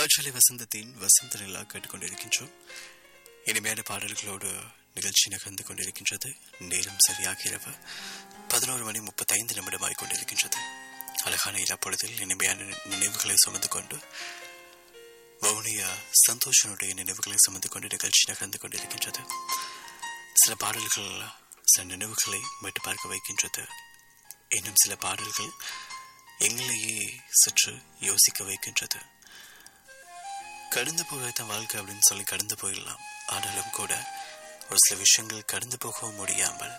காற்றலை வசந்தத்தின் வசந்த நிலா கேட்டுக்கொண்டிருக்கின்றோம் இனிமையான பாடல்களோடு நிகழ்ச்சி நகர்ந்து கொண்டிருக்கின்றது நேரம் சரியாக இரவு பதினோரு மணி முப்பத்தைந்து நிமிடமாய் கொண்டிருக்கின்றது அழகான இரா பொழுதில் இனிமையான நினைவுகளை சுமந்து கொண்டு வவுனியா சந்தோஷனுடைய நினைவுகளை சுமந்து கொண்டு நிகழ்ச்சி நகர்ந்து கொண்டிருக்கின்றது சில பாடல்கள் சில நினைவுகளை மீட்டு பார்க்க வைக்கின்றது இன்னும் சில பாடல்கள் எங்களையே சற்று யோசிக்க வைக்கின்றது கடந்து போகத்தான் வாழ்க்கை அப்படின்னு சொல்லி கடந்து போயிடலாம் ஆனாலும் கூட ஒரு சில விஷயங்கள் கடந்து போகவும் முடியாமல்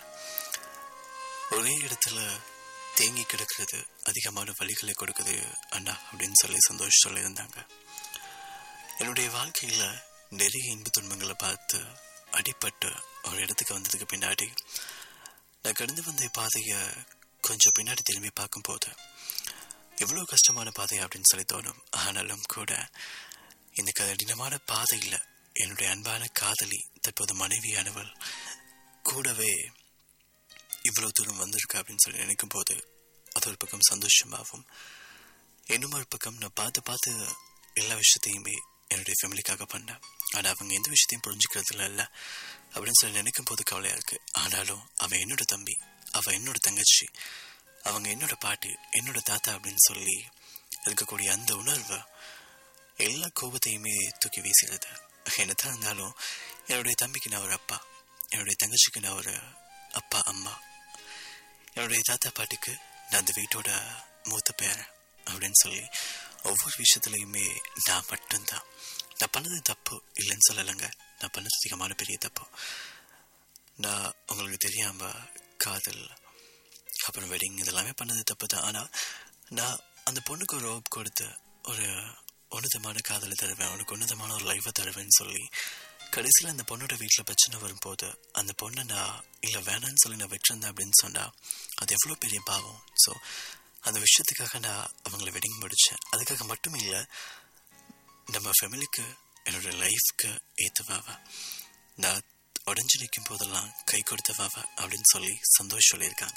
ஒரே இடத்துல தேங்கி கிடக்கிறது அதிகமான வழிகளை கொடுக்குது அண்ணா அப்படின்னு சொல்லி சந்தோஷம் சொல்லியிருந்தாங்க என்னுடைய வாழ்க்கையில நிறைய இன்ப துன்பங்களை பார்த்து அடிபட்டு ஒரு இடத்துக்கு வந்ததுக்கு பின்னாடி நான் கடந்து வந்த பாதையை கொஞ்சம் பின்னாடி திரும்பி பார்க்கும்போது எவ்வளோ கஷ்டமான பாதை அப்படின்னு சொல்லி தோணும் ஆனாலும் கூட இந்த கடினமான பாதையில் என்னுடைய அன்பான காதலி தற்போது மனைவியானவள் கூடவே இவ்வளோ தூரம் வந்திருக்கா அப்படின்னு சொல்லி நினைக்கும் போது அது ஒரு பக்கம் சந்தோஷமாகவும் இன்னும் ஒரு பக்கம் நான் பார்த்து பார்த்து எல்லா விஷயத்தையுமே என்னுடைய ஃபேமிலிக்காக பண்ணேன் ஆனால் அவங்க எந்த விஷயத்தையும் புரிஞ்சுக்கிறதுல இல்லை அப்படின்னு சொல்லி நினைக்கும் போது கவலையாக இருக்கு ஆனாலும் அவன் என்னோட தம்பி அவன் என்னோட தங்கச்சி அவங்க என்னோட பாட்டு என்னோட தாத்தா அப்படின்னு சொல்லி இருக்கக்கூடிய அந்த உணர்வு எல்லா கோபத்தையுமே தூக்கி வீசுகிறது என்னதான் இருந்தாலும் என்னுடைய தம்பிக்கு நான் ஒரு அப்பா என்னுடைய தங்கச்சிக்கு நான் ஒரு அப்பா அம்மா என்னுடைய தாத்தா பாட்டிக்கு நான் அந்த வீட்டோட மூத்த பேரன் அப்படின்னு சொல்லி ஒவ்வொரு விஷயத்துலையுமே நான் மட்டும்தான் நான் பண்ணது தப்பு இல்லைன்னு சொல்லலைங்க நான் பண்ணது அதிகமான பெரிய தப்பு நான் உங்களுக்கு தெரியாம காதல் அப்புறம் வெட்டிங் இதெல்லாமே பண்ணது தப்பு தான் ஆனால் நான் அந்த பொண்ணுக்கு ஒரு ரோப் கொடுத்து ஒரு உன்னதமான காதலை தருவேன் உனக்கு உன்னதமான ஒரு லைஃபை தருவேன்னு சொல்லி கடைசியில் அந்த பொண்ணோட வீட்டில் பிரச்சனை வரும்போது அந்த பொண்ணை நான் இல்லை வேணான்னு சொல்லி நான் விட்டுருந்தேன் அப்படின்னு சொன்னால் அது எவ்வளோ பெரிய பாவம் ஸோ அந்த விஷயத்துக்காக நான் அவங்கள வெட்டிங் முடித்தேன் அதுக்காக மட்டும் இல்லை நம்ம ஃபேமிலிக்கு என்னோட லைஃப்க்கு ஏற்றுவாவா நான் உடஞ்சி நிற்கும் போதெல்லாம் கை கொடுத்தவாவா அப்படின்னு சொல்லி சந்தோஷம் சொல்லியிருக்காங்க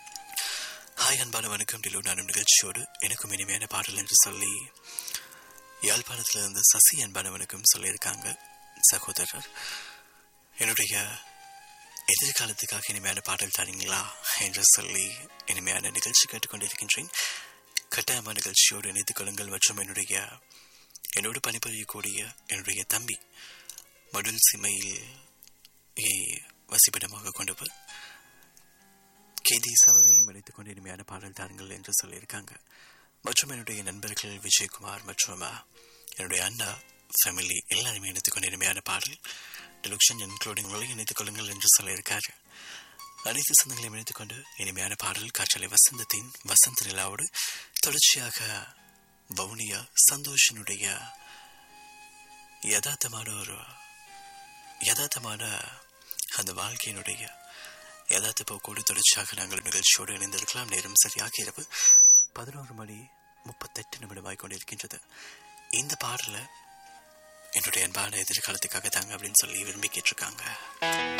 ஹாய் அன்பான வணக்கம் டிலு நானும் நிகழ்ச்சியோடு எனக்கும் இனிமையான பாடல் என்று சொல்லி யாழ்ப்பாணத்தில் இருந்து சசி அன்பான வணக்கம் சொல்லியிருக்காங்க சகோதரர் என்னுடைய எதிர்காலத்துக்காக இனிமையான பாடல் தாரீங்களா என்று சொல்லி இனிமையான நிகழ்ச்சி கேட்டுக்கொண்டிருக்கின்றேன் கட்டாயமான நிகழ்ச்சியோடு இணைத்துக் கொள்ளுங்கள் மற்றும் என்னுடைய என்னோடு பணிபுரியக்கூடிய என்னுடைய தம்பி மடுல் சிமையில் வசிப்பிடமாக கொண்டவர் கேதி சவதையும் இணைத்துக் கொண்டு இனிமையான பாடல் தாருங்கள் என்று சொல்லியிருக்காங்க மற்றும் என்னுடைய நண்பர்கள் விஜயகுமார் மற்றும் என்னுடைய அண்ணா ஃபேமிலி எல்லாருமே இணைத்துக் கொண்டு இனிமையான பாடல் டிலுக்ஷன் இன்க்ளூடிங் உங்களை இணைத்துக் கொள்ளுங்கள் என்று சொல்லியிருக்காரு அனைத்து சொந்தங்களையும் இணைத்துக் கொண்டு இனிமையான பாடல் காற்றலை வசந்தத்தின் வசந்த நிலாவோடு தொடர்ச்சியாக வவுனியா சந்தோஷனுடைய யதார்த்தமான ஒரு யதார்த்தமான அந்த வாழ்க்கையினுடைய யதார்த்த போக்கோடு தொடர்ச்சியாக நாங்கள் நிகழ்ச்சியோடு இணைந்திருக்கலாம் நேரம் சரியாக இரவு பதினோரு மணி முப்பத்தெட்டு நிமிடமாய் கொண்டிருக்கின்றது இந்த பாடலை என்னுடைய அன்பான எதிர்காலத்துக்காக தாங்க அப்படின்னு சொல்லி விரும்பி கேட்டிருக்காங்க